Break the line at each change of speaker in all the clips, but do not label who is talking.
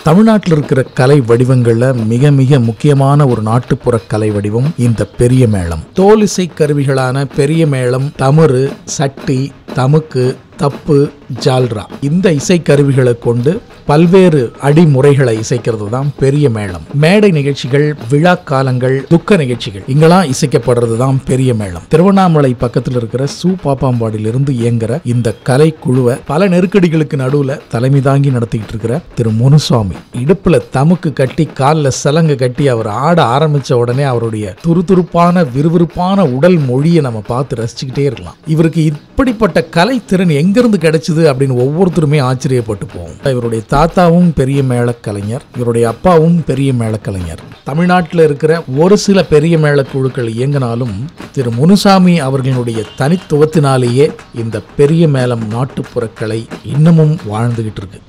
தமிழ்நாட்டில் இருக்கிற கலை வடிவங்கள்ல மிக மிக முக்கியமான ஒரு நாட்டுப்புற கலை வடிவம் இந்த பெரிய மேளம் தோலிசை கருவிகளான பெரிய மேளம் தமறு சட்டி தமுக்கு தப்பு ஜால்ரா இந்த இசை கருவிகளை கொண்டு பல்வேறு அடிமுறைகளை இசைக்கிறது தான் பெரிய மேளம் மேடை நிகழ்ச்சிகள் விழா காலங்கள் துக்க நிகழ்ச்சிகள் இங்கெல்லாம் இசைக்கப்படுறது தான் பெரிய மேளம் திருவண்ணாமலை பக்கத்தில் இருக்கிற சூ பாப்பாம்பாடியிலிருந்து இயங்குற இந்த கலை குழுவை பல நெருக்கடிகளுக்கு நடுவுல தலைமை தாங்கி நடத்திக்கிட்டு இருக்கிற திரு முனுசாமி இடுப்புல தமுக்கு கட்டி காலில் சலங்கு கட்டி அவர் ஆட ஆரம்பிச்ச உடனே அவருடைய துருதுருப்பான விறுவிறுப்பான உடல் மொழியை நம்ம பார்த்து ரசிச்சுக்கிட்டே இருக்கலாம் இவருக்கு இப்படிப்பட்ட கலைத்திறன் எங்கிருந்து கிடைச்சது அப்படின்னு ஒவ்வொருத்தருமே ஆச்சரியப்பட்டு போவோம் இவருடைய தாத்தாவும் பெரிய மேளக் கலைஞர் இவருடைய அப்பாவும் பெரிய மேளக் கலைஞர் தமிழ்நாட்டில் இருக்கிற ஒரு சில பெரிய மேளக் குழுக்கள் இயங்கினாலும் திரு முனுசாமி அவர்களுடைய தனித்துவத்தினாலேயே இந்த பெரிய மேளம் நாட்டுப்புற கலை இன்னமும் வாழ்ந்துகிட்டு இருக்கு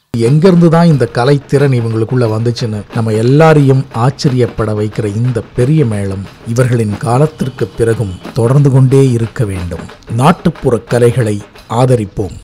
எங்கிருந்து தான் இந்த கலைத்திறன் இவங்களுக்குள்ள வந்துச்சுன்னு நம்ம எல்லாரையும் ஆச்சரியப்பட வைக்கிற இந்த பெரிய மேளம் இவர்களின் காலத்திற்கு பிறகும் தொடர்ந்து கொண்டே இருக்க வேண்டும் நாட்டுப்புற கலைகளை ஆதரிப்போம்